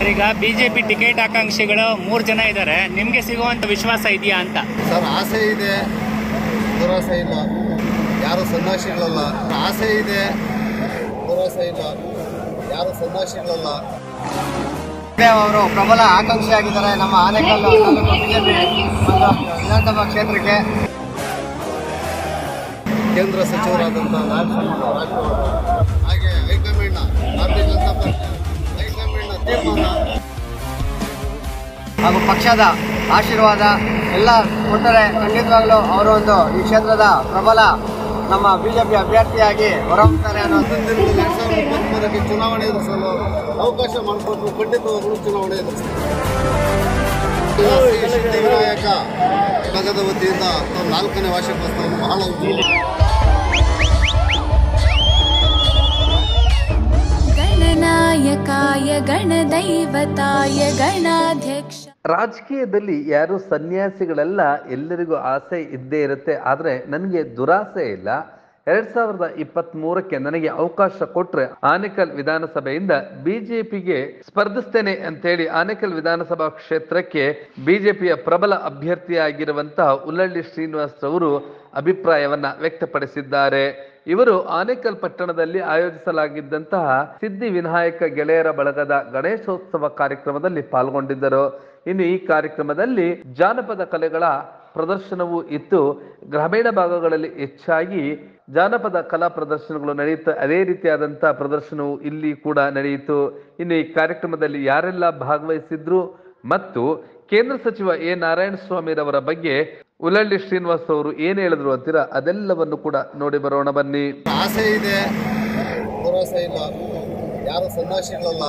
ಈಗ BJP ticket ಆಕಾಂಕ್ಷಿಗಳು ಮೂರು ಜನ ಇದ್ದಾರೆ ನಿಮಗೆ ಸಿಗುವಂತ ವಿಶ್ವಾಸ ಇದೆಯಾ ಅಂತ ಸರ್ ಆಸೆ ಇದೆ ದುರಾಸೆ ಇಲ್ಲ ಯಾರು ಸನ್ಯಾಸಿಗಳಲ್ಲ ಆಸೆ ಇದೆ ದುರಾಸೆ ಇಲ್ಲ ಯಾರು ಸನ್ಯಾಸಿಗಳಲ್ಲ ಅವರು ಪ್ರಬಲ ಆಕಾಂಕ್ಷಿ ಆಗಿದ್ದಾರೆ ನಮ್ಮ ಆನೇಕಲ್ ತಾಲೂಕು ಬಿಜೆಪಿ ಒಂದು ವಿಧಾನಸಭಾ ಕ್ಷೇತ್ರಕ್ಕೆ ಕೇಂದ್ರ ಸಚಿವರಾದಂಥ ರಾಜಕುಮಾರ್ ರಾಜಕುಮಾರ್ ಹಾಗೆ ಹೈಕಮಾಂಡ್ನ ಭಾರತೀಯ ಜನತಾ ಪಾರ್ಟಿ ಹೈಕಮಾಂಡ್ನ ತೀರ್ಮಾನ ಹಾಗೂ ಪಕ್ಷದ ಆಶೀರ್ವಾದ ಎಲ್ಲ ಕೊಟ್ಟರೆ ಖಂಡಿತವಾಗ್ಲೂ ಅವರು ಒಂದು ಈ ಕ್ಷೇತ್ರದ ಪ್ರಬಲ ನಮ್ಮ ಬಿಜೆಪಿ ಅಭ್ಯರ್ಥಿಯಾಗಿ ಹೊರಹೊಮ್ತಾರೆ ಅನ್ನೋದು ಮುಂದಿನ ದಿನಗಳಲ್ಲಿ ಎರಡ್ ಸಾವಿರದ ಇಪ್ಪತ್ತ್ಮೂರಕ್ಕೆ ಚುನಾವಣೆ ಎದುರಿಸಲು ಅವಕಾಶ ಮಾಡಿಕೊಟ್ಟು ಖಂಡಿತವಾಗಲೂ ಚುನಾವಣೆ ಎದುರಿಸ್ತಾರೆ ಶ್ರೀ ಸಿದ್ಧಿವಿನಾಯಕ ಬಳಗದ ವತಿಯಿಂದ ತಾವು ನಾಲ್ಕನೇ ವಾರ್ಷಿಕೋತ್ಸವವನ್ನು ಬಹಳ ಉಜ್ವಲ गणनायकाय गणदैवताय गणाध्यक्ष ರಾಜಕೀಯದಲ್ಲಿ ಯಾರು ಸನ್ಯಾಸಿಗಳೆಲ್ಲ ಎಲ್ಲರಿಗೂ ಆಸೆ ಇದ್ದೇ ಇರುತ್ತೆ ಆದರೆ ನನಗೆ ದುರಾಸೆ ಇಲ್ಲ ಎರಡ್ ಸಾವಿರದ ಇಪ್ಪತ್ತ್ ಮೂರಕ್ಕೆ ನನಗೆ ಅವಕಾಶ ಕೊಟ್ರೆ ಆನೇಕಲ್ ವಿಧಾನಸಭೆಯಿಂದ ಬಿಜೆಪಿಗೆ ಸ್ಪರ್ಧಿಸ್ತೇನೆ ಅಂತೇಳಿ ಆನೇಕಲ್ ವಿಧಾನಸಭಾ ಕ್ಷೇತ್ರಕ್ಕೆ ಬಿಜೆಪಿಯ ಪ್ರಬಲ ಅಭ್ಯರ್ಥಿಯಾಗಿರುವಂತಹ ಉಲ್ಲಳ್ಳಿ ಶ್ರೀನಿವಾಸ್ ಅವರು ಅಭಿಪ್ರಾಯವನ್ನ ವ್ಯಕ್ತಪಡಿಸಿದ್ದಾರೆ ಇವರು ಆನೇಕಲ್ ಪಟ್ಟಣದಲ್ಲಿ ಆಯೋಜಿಸಲಾಗಿದ್ದಂತಹ ಸಿದ್ಧಿ ವಿನಾಯಕ ಗೆಳೆಯರ ಬಳಗದ ಗಣೇಶೋತ್ಸವ ಕಾರ್ಯಕ್ರಮದಲ್ಲಿ ಪಾಲ್ಗೊಂಡಿದ್ದರು ಇನ್ನು ಈ ಕಾರ್ಯಕ್ರಮದಲ್ಲಿ ಜಾನಪದ ಕಲೆಗಳ ಪ್ರದರ್ಶನವೂ ಇತ್ತು ಗ್ರಾಮೀಣ ಭಾಗಗಳಲ್ಲಿ ಹೆಚ್ಚಾಗಿ ಜಾನಪದ ಕಲಾ ಪ್ರದರ್ಶನಗಳು ನಡೆಯುತ್ತೆ ಅದೇ ರೀತಿಯಾದಂತಹ ಪ್ರದರ್ಶನವು ಇಲ್ಲಿ ಕೂಡ ನಡೆಯಿತು ಇನ್ನು ಈ ಕಾರ್ಯಕ್ರಮದಲ್ಲಿ ಯಾರೆಲ್ಲ ಭಾಗವಹಿಸಿದ್ರು ಮತ್ತು ಕೇಂದ್ರ ಸಚಿವ ಎ ನಾರಾಯಣ ಸ್ವಾಮಿರವರ ಬಗ್ಗೆ ಉಲ್ಲಳ್ಳಿ ಶ್ರೀನಿವಾಸ್ ಅವರು ಏನ್ ಹೇಳಿದ್ರು ಅಂತೀರಾ ಅದೆಲ್ಲವನ್ನು ಕೂಡ ನೋಡಿ ಬರೋಣ ಬನ್ನಿ ಆಸೆ ಇದೆ ದುರಾಸೆ ಇಲ್ಲ ಯಾರು ಸನ್ಯಾಸಿಗಳಲ್ಲ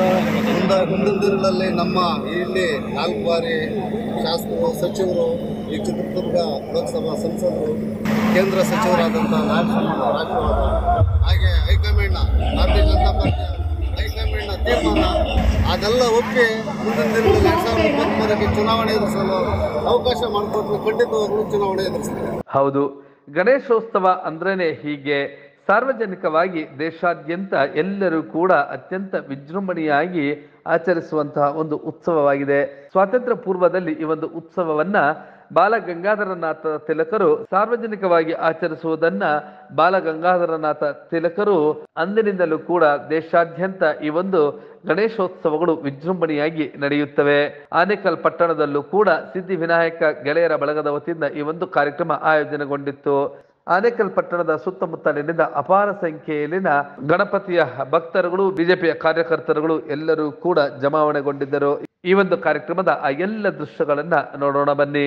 ಮುಂದ ಮುಂದಿನ ದಿನಗಳಲ್ಲಿ ನಮ್ಮ ಇಲ್ಲಿ ನಾಲ್ಕು ಬಾರಿ ಶಾಸಕರು ಸಚಿವರು ಈ ಚಿತ್ರದುರ್ಗ ಲೋಕಸಭಾ ಸಂಸದರು ಕೇಂದ್ರ ಸಚಿವರಾದಂಥ ರಾಜಕುಮಾರ್ ರಾಜಕುಮಾರ್ ಹಾಗೆ ಹೈಕಮಾಂಡ್ನ ಭಾರತೀಯ ಜನತಾ ಪಾರ್ಟಿ ಹೈಕಮಾಂಡ್ನ ತೀರ್ಮಾನ ಅದೆಲ್ಲ ಒಪ್ಪಿ ಮುಂದಿನ ದಿನಗಳಲ್ಲಿ ಎರಡ್ ಸಾವಿರದ ಇಪ್ಪತ್ತ್ಮೂರಕ್ಕೆ ಚುನಾವಣೆ ಎದುರಿಸಲು ಅವಕಾಶ ಮಾಡಿಕೊಟ್ಟು ಖಂಡಿತವಾಗ್ಲೂ ಚುನಾವಣೆ ಎದುರಿಸ್ತಾರೆ ಹೌದು ಗಣೇಶೋತ್ಸವ ಅಂದ್ರೇನೆ ಹೀಗೆ ಸಾರ್ವಜನಿಕವಾಗಿ ದೇಶಾದ್ಯಂತ ಎಲ್ಲರೂ ಕೂಡ ಅತ್ಯಂತ ವಿಜೃಂಭಣೆಯಾಗಿ ಆಚರಿಸುವಂತಹ ಒಂದು ಉತ್ಸವವಾಗಿದೆ ಸ್ವಾತಂತ್ರ್ಯ ಪೂರ್ವದಲ್ಲಿ ಈ ಒಂದು ಉತ್ಸವವನ್ನ ಬಾಲಗಂಗಾಧರನಾಥ ತಿಲಕರು ಸಾರ್ವಜನಿಕವಾಗಿ ಆಚರಿಸುವುದನ್ನ ಬಾಲಗಂಗಾಧರನಾಥ ತಿಲಕರು ಅಂದಿನಿಂದಲೂ ಕೂಡ ದೇಶಾದ್ಯಂತ ಈ ಒಂದು ಗಣೇಶೋತ್ಸವಗಳು ವಿಜೃಂಭಣೆಯಾಗಿ ನಡೆಯುತ್ತವೆ ಆನೇಕಲ್ ಪಟ್ಟಣದಲ್ಲೂ ಕೂಡ ಸಿದ್ಧಿ ವಿನಾಯಕ ಗೆಳೆಯರ ಬಳಗದ ವತಿಯಿಂದ ಈ ಒಂದು ಕಾರ್ಯಕ್ರಮ ಆಯೋಜನೆಗೊಂಡಿತ್ತು ಆನೇಕಲ್ ಪಟ್ಟಣದ ಸುತ್ತಮುತ್ತಲಿನಿಂದ ಅಪಾರ ಸಂಖ್ಯೆಯಲ್ಲಿನ ಗಣಪತಿಯ ಭಕ್ತರುಗಳು ಬಿಜೆಪಿಯ ಕಾರ್ಯಕರ್ತರುಗಳು ಎಲ್ಲರೂ ಕೂಡ ಜಮಾವಣೆಗೊಂಡಿದ್ದರು ಈ ಒಂದು ಕಾರ್ಯಕ್ರಮದ ಆ ಎಲ್ಲ ದೃಶ್ಯಗಳನ್ನ ನೋಡೋಣ ಬನ್ನಿ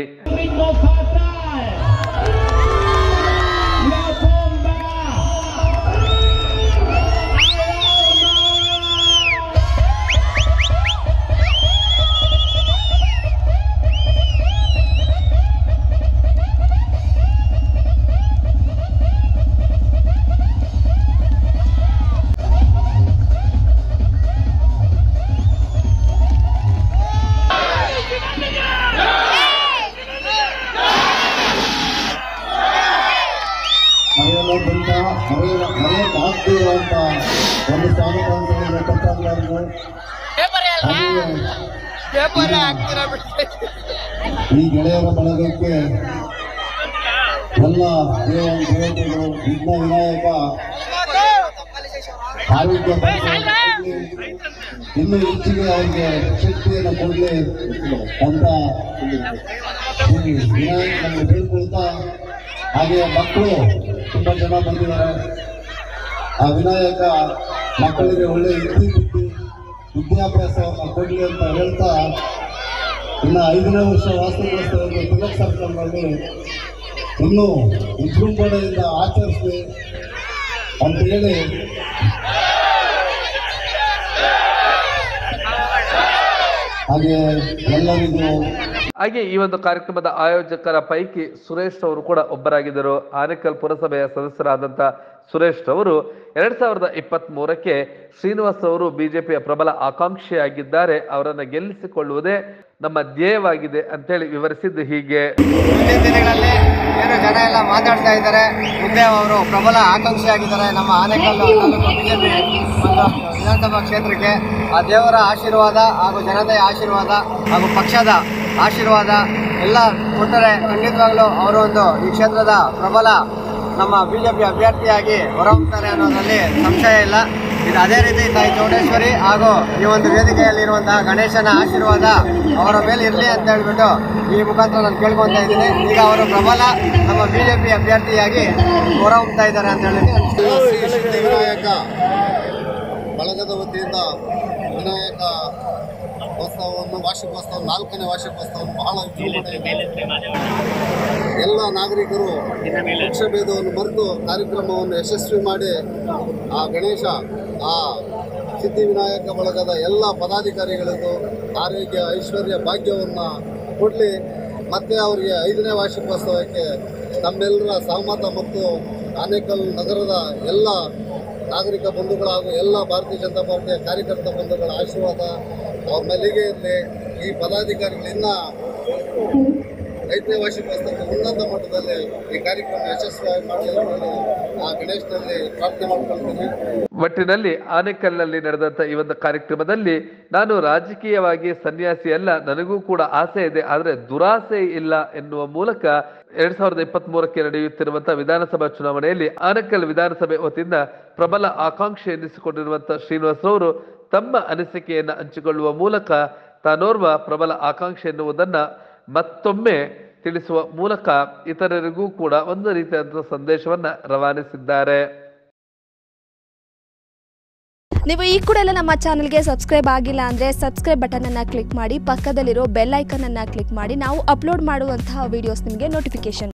ಮರೆಯಲು ಬಂದ ಮರೆಯ ಮರೆಯಕ್ಕೆ ಆಗದೇ ಇರುವಂತ ಒಂದು ಸ್ಥಾನಮಾನದಲ್ಲಿ ಕೊಟ್ಟವರನ್ನು ಈ ಗೆಳೆಯರ ಬಳಗಕ್ಕೆ ಎಲ್ಲ ದೇವ ದೇವತೆಗಳು ವಿಘ್ನ ವಿನಾಯಕ ಆರೋಗ್ಯ ಕೊಡ್ಲಿ, ಇನ್ನೂ ಹೆಚ್ಚಿಗೆ ಅವರಿಗೆ ಶಕ್ತಿಯನ್ನು ಕೊಡಲಿ ಅಂತ ಈ ವಿನಾಯಕನನ್ನು ಬೇಡ್ಕೊಳ್ತಾ ಹಾಗೆ ಮಕ್ಕಳು ತುಂಬಾ ಜನ ಬಂದಿದ್ದಾರೆ ಆ ವಿನಾಯಕ ಮಕ್ಕಳಿಗೆ ಒಳ್ಳೆ ಬುದ್ಧಿ ಬುದ್ಧಿ ವಿದ್ಯಾಭ್ಯಾಸವನ್ನು ಕೊಡಲಿ ಅಂತ ಹೇಳ್ತಾ ಇನ್ನು ಐದನೇ ವರ್ಷ ವಾಸ್ತುಗೋಸ್ಕರವನ್ನು ತಿಲಕ್ ಸರ್ಕಲ್ನಲ್ಲಿ ಇನ್ನೂ ವಿಜೃಂಭಣೆಯಿಂದ ಆಚರಿಸಲಿ ಅಂತ ಹೇಳಿ ಹಾಗೆ ಎಲ್ಲರಿಗೂ ಹಾಗೆ ಈ ಒಂದು ಕಾರ್ಯಕ್ರಮದ ಆಯೋಜಕರ ಪೈಕಿ ಸುರೇಶ್ ಅವರು ಕೂಡ ಒಬ್ಬರಾಗಿದ್ದರು ಆನೇಕಲ್ ಪುರಸಭೆಯ ಸದಸ್ಯರಾದಂಥ ಸುರೇಶ್ ಅವರು ಎರಡ್ ಸಾವಿರದ ಇಪ್ಪತ್ತ್ ಮೂರಕ್ಕೆ ಶ್ರೀನಿವಾಸ್ ಅವರು ಬಿಜೆಪಿಯ ಪ್ರಬಲ ಆಕಾಂಕ್ಷಿಯಾಗಿದ್ದಾರೆ ಅವರನ್ನು ಗೆಲ್ಲಿಸಿಕೊಳ್ಳುವುದೇ ನಮ್ಮ ಧ್ಯೇಯವಾಗಿದೆ ಅಂತೇಳಿ ವಿವರಿಸಿದ್ದು ಹೀಗೆ ಮುಂದಿನ ದಿನಗಳಲ್ಲಿ ಏನು ಜನ ಎಲ್ಲ ಮಾತಾಡ್ತಾ ಇದ್ದಾರೆ ಮುಂದೆ ಅವರು ಪ್ರಬಲ ಆಕಾಂಕ್ಷಿ ಆಗಿದ್ದಾರೆ ನಮ್ಮ ಆನೇಕಲ್ ತಾಲೂಕು ಬಿಜೆಪಿ ಒಂದು ವಿಧಾನಸಭಾ ಕ್ಷೇತ್ರಕ್ಕೆ ಆ ದೇವರ ಆಶೀರ್ವಾದ ಹಾಗೂ ಜನತೆಯ ಆಶೀರ್ವಾದ ಹಾಗೂ ಪಕ್ಷದ ಆಶೀರ್ವಾದ ಎಲ್ಲ ಕೊಟ್ಟರೆ ಖಂಡಿತವಾಗ್ಲೂ ಅವರು ಒಂದು ಈ ಕ್ಷೇತ್ರದ ಪ್ರಬಲ ನಮ್ಮ ಬಿಜೆಪಿ ಅಭ್ಯರ್ಥಿಯಾಗಿ ಹೊರಹೊಮ್ತಾರೆ ಅನ್ನೋದ್ರಲ್ಲಿ ಸಂಶಯ ಇಲ್ಲ ಇದು ಅದೇ ರೀತಿ ತಾಯಿ ಚೌಡೇಶ್ವರಿ ಹಾಗೂ ಈ ಒಂದು ವೇದಿಕೆಯಲ್ಲಿರುವಂತಹ ಗಣೇಶನ ಆಶೀರ್ವಾದ ಅವರ ಮೇಲೆ ಇರಲಿ ಅಂತ ಹೇಳ್ಬಿಟ್ಟು ಈ ಮುಖಾಂತರ ನಾನು ಕೇಳ್ಕೊತಾ ಇದ್ದೀನಿ ಈಗ ಅವರು ಪ್ರಬಲ ನಮ್ಮ ಬಿಜೆಪಿ ಅಭ್ಯರ್ಥಿಯಾಗಿ ಹೊರಹೊಮ್ತಾ ಇದ್ದಾರೆ ಅಂತ ಹೇಳಿ ಶ್ರೀ ಸಿದ್ಧಿ ವಿನಾಯಕ ಬಳಗದ ವತಿಯಿಂದ ವಿನಾಯಕ ಉತ್ಸವವನ್ನು ವಾರ್ಷಿಕೋತ್ಸವ ನಾಲ್ಕನೇ ವಾರ್ಷಿಕೋತ್ಸವವನ್ನು ಬಹಳ ವಿಜೃಂಭಣೆಯಿಂದ ಎಲ್ಲ ನಾಗರಿಕರು ಪಕ್ಷ ಭೇದವನ್ನು ಮರೆತು ಕಾರ್ಯಕ್ರಮವನ್ನು ಯಶಸ್ವಿ ಮಾಡಿ ಆ ಗಣೇಶ ಆ ಸಿದ್ಧಿವಿನಾಯಕ ಬಳಗದ ಎಲ್ಲ ಪದಾಧಿಕಾರಿಗಳಿಗೂ ಆರೋಗ್ಯ ಐಶ್ವರ್ಯ ಭಾಗ್ಯವನ್ನು ಕೊಡಲಿ ಮತ್ತೆ ಅವರಿಗೆ ಐದನೇ ವಾರ್ಷಿಕೋತ್ಸವಕ್ಕೆ ತಮ್ಮೆಲ್ಲರ ಸಹಮತ ಮತ್ತು ಆನೇಕಲ್ ನಗರದ ಎಲ್ಲ ನಾಗರಿಕ ಬಂಧುಗಳು ಹಾಗೂ ಎಲ್ಲ ಭಾರತೀಯ ಜನತಾ ಪಾರ್ಟಿಯ ಕಾರ್ಯಕರ್ತ ಬಂಧುಗಳ ಆಶೀರ್ವಾದ ಅವ್ರ ಮೇಲೆಗೆ ಇರಲಿ ಈ ಪದಾಧಿಕಾರಿಗಳು ಇನ್ನೂ ಐದನೇ ವಾರ್ಷಿಕೋತ್ಸವಕ್ಕೆ ಉನ್ನತ ಮಟ್ಟದಲ್ಲಿ ಈ ಕಾರ್ಯಕ್ರಮ ಯಶಸ್ವಿಯಾಗಿ ಮಾಡಲಿ ಅಂತ ಹೇಳಿ ಆ ಗಣೇಶನಲ್ಲಿ ಪ್ರಾರ್ಥನೆ ಮಾಡ್ಕೊಳ್ತೀನಿ ಒಟ್ಟಿನಲ್ಲಿ ಆನೆಕಲ್ನಲ್ಲಿ ನಡೆದಂತ ಈ ಒಂದು ಕಾರ್ಯಕ್ರಮದಲ್ಲಿ ನಾನು ರಾಜಕೀಯವಾಗಿ ಸನ್ಯಾಸಿ ಅಲ್ಲ ನನಗೂ ಕೂಡ ಆಸೆ ಇದೆ ಆದರೆ ದುರಾಸೆ ಇಲ್ಲ ಎನ್ನುವ ಮೂಲಕ ಎರಡ್ ಸಾವಿರದ ಇಪ್ಪತ್ತ್ ಮೂರಕ್ಕೆ ನಡೆಯುತ್ತಿರುವಂತಹ ವಿಧಾನಸಭಾ ಚುನಾವಣೆಯಲ್ಲಿ ಆನೇಕಲ್ ವಿಧಾನಸಭೆ ವತಿಯಿಂದ ಪ್ರಬಲ ಆಕಾಂಕ್ಷೆ ಎನ್ನಿಸಿಕೊಂಡಿರುವಂತಹ ಶ್ರೀನಿವಾಸರವರು ತಮ್ಮ ಅನಿಸಿಕೆಯನ್ನು ಹಂಚಿಕೊಳ್ಳುವ ಮೂಲಕ ತಾನೋರ್ವ ಪ್ರಬಲ ಆಕಾಂಕ್ಷೆ ಎನ್ನುವುದನ್ನ ಮತ್ತೊಮ್ಮೆ ತಿಳಿಸುವ ಮೂಲಕ ಇತರರಿಗೂ ಕೂಡ ಒಂದು ರೀತಿಯಾದಂತಹ ಸಂದೇಶವನ್ನ ರವಾನಿಸಿದ್ದಾರೆ ನೀವು ಈ ಕೂಡ ಎಲ್ಲ ನಮ್ಮ ಚಾನಲ್ಗೆ ಸಬ್ಸ್ಕ್ರೈಬ್ ಆಗಿಲ್ಲ ಅಂದರೆ ಸಬ್ಸ್ಕ್ರೈಬ್ ಬಟನನ್ನು ಕ್ಲಿಕ್ ಮಾಡಿ ಪಕ್ಕದಲ್ಲಿರೋ ಬೆಲ್ ಐಕನನ್ನು ಕ್ಲಿಕ್ ಮಾಡಿ ನಾವು ಅಪ್ಲೋಡ್ ಮಾಡುವಂತಹ ವೀಡಿಯೋಸ್ ನಿಮಗೆ ನೋಟಿಫಿಕೇಶನ್